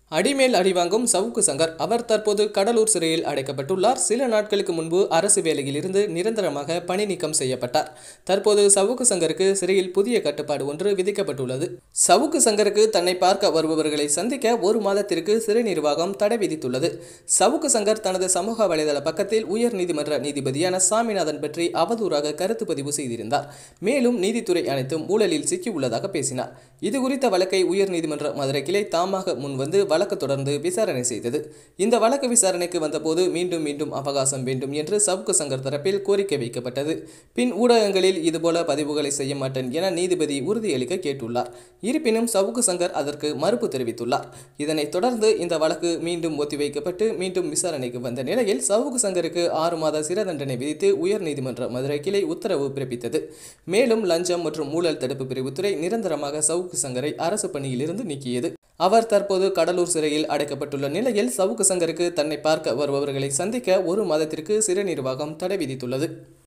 அடிமேல் அடி வாங்கும் சவுக்கு சங்கர் அவர் தற்போது கடலூர் சிறையில் அடைக்கப்பட்டுள்ளார் சில நாட்களுக்கு முன்பு அரசு வேலையில் இருந்து நிரந்தரமாக பணி நீக்கம் செய்யப்பட்டார் தற்போது சவுக்கு சங்கருக்கு சிறையில் புதிய கட்டுப்பாடு ஒன்று விதிக்கப்பட்டுள்ளது சவுக்கு சங்கருக்கு தன்னை பார்க்க வருபவர்களை சந்திக்க ஒரு மாதத்திற்கு சிறை நிர்வாகம் தடை விதித்துள்ளது சவுக்கு சங்கர் தனது சமூக வலைதள பக்கத்தில் உயர் நீதிமன்ற நீதிபதியான சாமிநாதன் பற்றி அவதூறாக கருத்து பதிவு செய்திருந்தார் மேலும் நீதித்துறை அனைத்தும் ஊழலில் சிக்கியுள்ளதாக பேசினார் இது குறித்த வழக்கை உயர் நீதிமன்ற மதுரை கிளை தாமாக முன்வந்து வழக்கு தொடர்ந்து விசாரணை செய்தது இந்த வழக்கு விசாரணைக்கு வந்தபோது மீண்டும் மீண்டும் அவகாசம் வேண்டும் என்று சவுக்கு சங்கர் தரப்பில் கோரிக்கை வைக்கப்பட்டது பின் ஊடகங்களில் இதுபோல பதிவுகளை செய்ய மாட்டேன் என நீதிபதி உறுதியளிக்க கேட்டுள்ளார் இருப்பினும் சவுக்கு சங்கர் அதற்கு மறுப்பு தெரிவித்துள்ளார் இதனைத் தொடர்ந்து இந்த வழக்கு மீண்டும் ஒத்திவைக்கப்பட்டு மீண்டும் விசாரணைக்கு வந்த நிலையில் சவுக்கு சங்கருக்கு ஆறு மாத சிறை தண்டனை விதித்து உயர்நீதிமன்ற மதுரை கிளை உத்தரவு பிறப்பித்தது மேலும் லஞ்சம் மற்றும் ஊழல் தடுப்பு பிரிவுத்துறை நிரந்தரமாக சவுக்கு சங்கரை அரசு பணியிலிருந்து நீக்கியது அவர் தற்போது கடலூர் சிறையில் அடைக்கப்பட்டுள்ள நிலையில் சவுக்கு சங்கருக்கு தன்னை பார்க்க வருபவர்களை சந்திக்க ஒரு மாதத்திற்கு சிறை நிர்வாகம் தடை விதித்துள்ளது